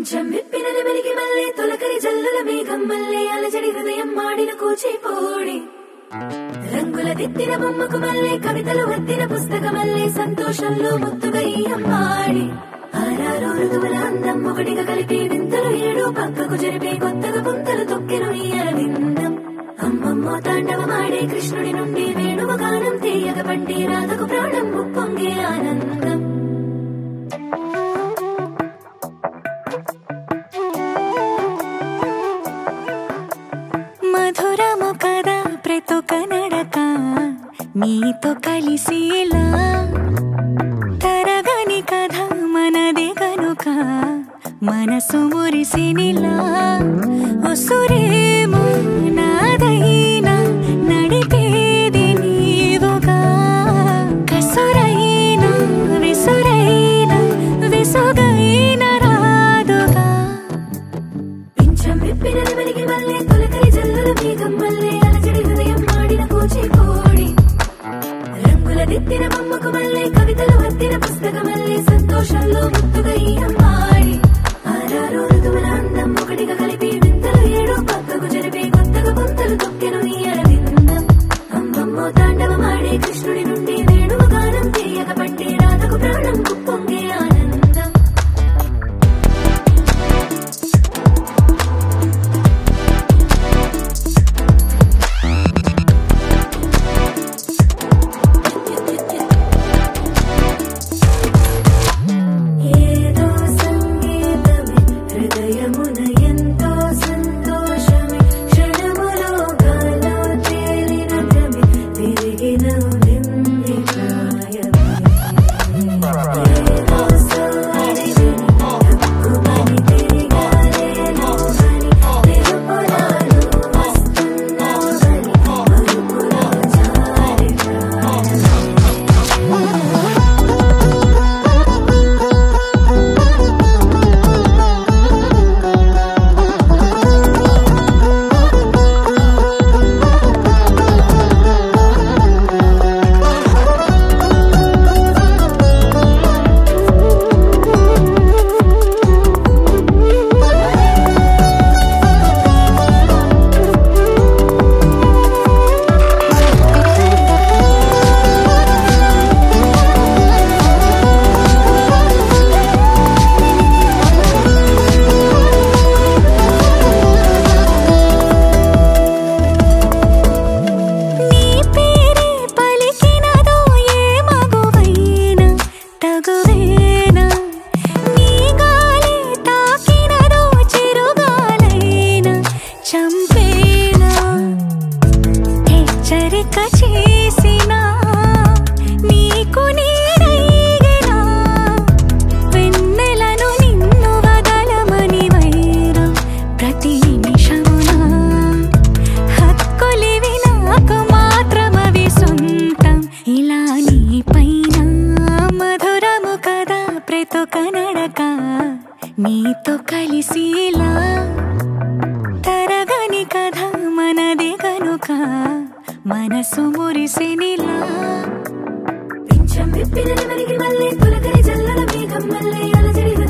పింఛం విప్పిన నెమలికి మల్లె తొలకరి జల్లుల మేఘం మల్లె అలజడి హృదయం మాడిన కూచిపోడి రంగుల దిద్దిన బొమ్మకు మల్లె కవితలు వత్తిన పుస్తక మల్లె సంతోషంలో ముత్తుగా ఈ అమ్మాడి ఆరారు ఋతువుల అందం ఒకటిగా కలిపి వింతలు ఏడు పక్కకు జరిపే కొత్తగా పుంతలు తొక్కెను ఈ అరవిందం అమ్మమ్మో తాండవమాడే కృష్ణుడి నుండి వేణువ గానం తీయగ పట్టి రాధకు ప్రాణం ఉప్పొంగే ఆనందం మధురము కదా ప్రతొక నడక నీతో కలిసేలా తరగని కథ మనదే కనుక మనసు మురిసినిలా ఉసురేమో నాదైనా నడిపేది నీవుగా కసురైనా విసురైనా విసుగైన రాదుగా పింఛం విప్పిన నెమలికి మల్లె తొలకరి జల్లుల మేఘం మల్లె అలజడి హృదయం మాడిన కూచిపోడి రంగుల దిద్దిన బొమ్మకు మల్లె కవితలు వత్తిన పుస్తక మల్లె సంతోషంలో ముత్తుగా ఈ అమ్మాడి ఆరారు ఋతువుల అందం ఒకటిగా కలిపి వింతలు ఏడు పక్కకు జరిపే కొత్తగా పుంతలు తొక్కెను ఈ అరవిందం అమ్మమ్మో తాండవమాడే కృష్ణుడి నుండి వేణువ గానం తీయక పట్టి రాధకు ప్రాణం ఉప్పొంగే ఆనందం ఏదో సంగీతమే హృదయమున ఎంతో సంతోషమే క్షణములో గాలో తేలిన భ్రమే తిరిగిన నింది ప్రాయమే ఏదో సవ్వడిని హక్కుమని తిరిగాలేను అని నిరుపురాలు వస్తున్నావని మరుపులో జారి ప్రాణమే నీ పేరే పలికినదో ఏ మగువైనా తగువేనా నీ గాలి తాకినదో చిరుగాలైనా చంపేనా హెచ్చరిక చేసినా నీకు నీడైగనా వెన్నెలను నిన్ను వదలమని వైరా ప్రతి నిమిషమునా హక్కులివి నాకు మాత్రమవి సొంతం ఇలా నీ పైన మధురము కదా ప్రతొక నడక నీతో కలిసిలా తరగని కథ మనది కనుక మనసు మురిసినిలా పింఛం విప్పిన నెమలికి మల్లె తొలకరి జల్లుల మేఘం మల్లె అలజడి హృదయం